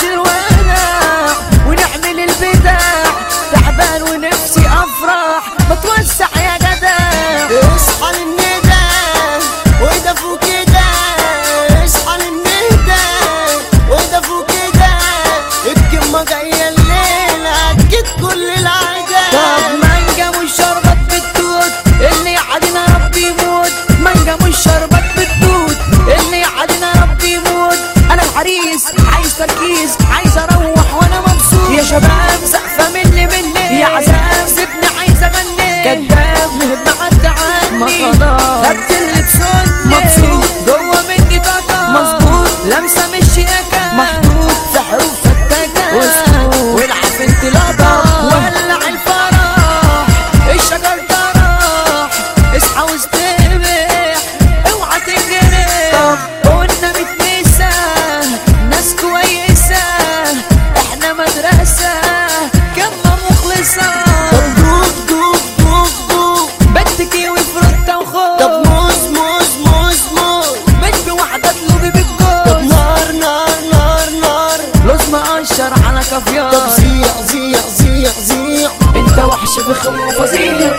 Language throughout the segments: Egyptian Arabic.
الورع ونعمل البدع تعبان ونفسي افرح بتوسع يا جدع اصحى للندى واهدى فوق كده اصحى للندى واهدى فوق كده الكلمة جاية الليلة اكيد كل العادة طب مانجا مش شربت بالتوت اللي يعدنا ربي يموت مانجا مش شربت بالتوت اللي يعدنا ربي يموت انا العريس عايز تركيز عايز اروح وانا مبسوط يا شباب سقفه مني مني يا عذاب سيبني عايز اغني كداب بعدت عني ما خلاص خدت اللي تسني مبسوط جوه مني طاقه مظبوط لمسه مش شياكه محطوط في حروف فتاكه والعب انت لقطه ولع الفرح الشجر ده راح اصحى واستبح اوعى تنجرح طب قلنا متنسى ناس كويسة احنا مدرسة كما مخلصة طب دوب دوب دوب دوب بنت كيوي فروتة طب وخوف موز موز موز موز مش بواحدة اطلبي طب بالجوز نار نار نار نار لوز مقشر على طب كافيار زيع زيع زيع زيع انت وحش بخم وفظيع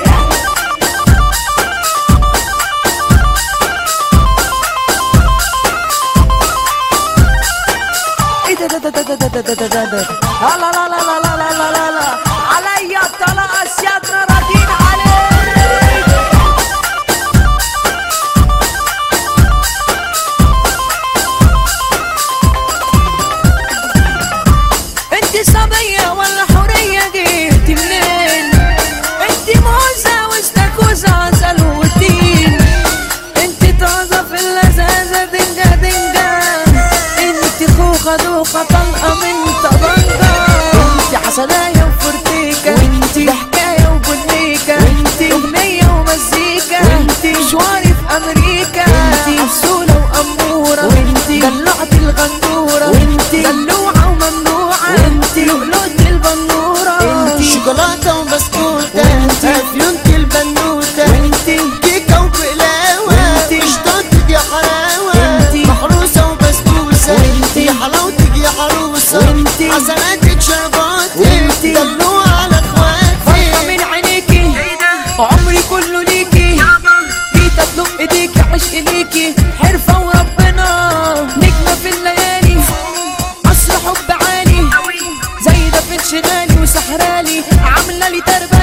ايه ده ده ده ده ده ده ده ده ده ده لا لا لا لا لا لا لا لا لا عليا الطلاق اسيادنا راضين عليك انت صبية ولا حورية جيتي منين انت موزة واستاكوزة عسل وتين انت طازة في اللذاذة دنجا دنجا انت خوخة دوخة طلقة من طبنجة انت عسلاية وفرتيكة وانت حكاية وبنيكة وانت اغنية ومزيكا وانت مشواري في امريكا وانت عسولة وامورة وانت دلعت الغندورة وانت دلوعة وممنوعة وانت لؤلؤة البنورة انت شوكولاتة وبسكوتة وانتي. افيونت البنوتة وانتي كيكة وبقلاوة وانتي. مش ضدك يا حلاوة وانتي. محروسة وبسبوسة وانتي. يا حلاوتك يا عروسة وانتي. عسلاتك شرباتك وانتي. دلوعة على فرحة اخواتك من عينيكي عمري كله ليكي جيت اطلب ايديكي عشق ليكي حرفة وربنا نجمة في الليالي عصر حب عالي زي ده في شمالي وسحرالي عاملة لي تربة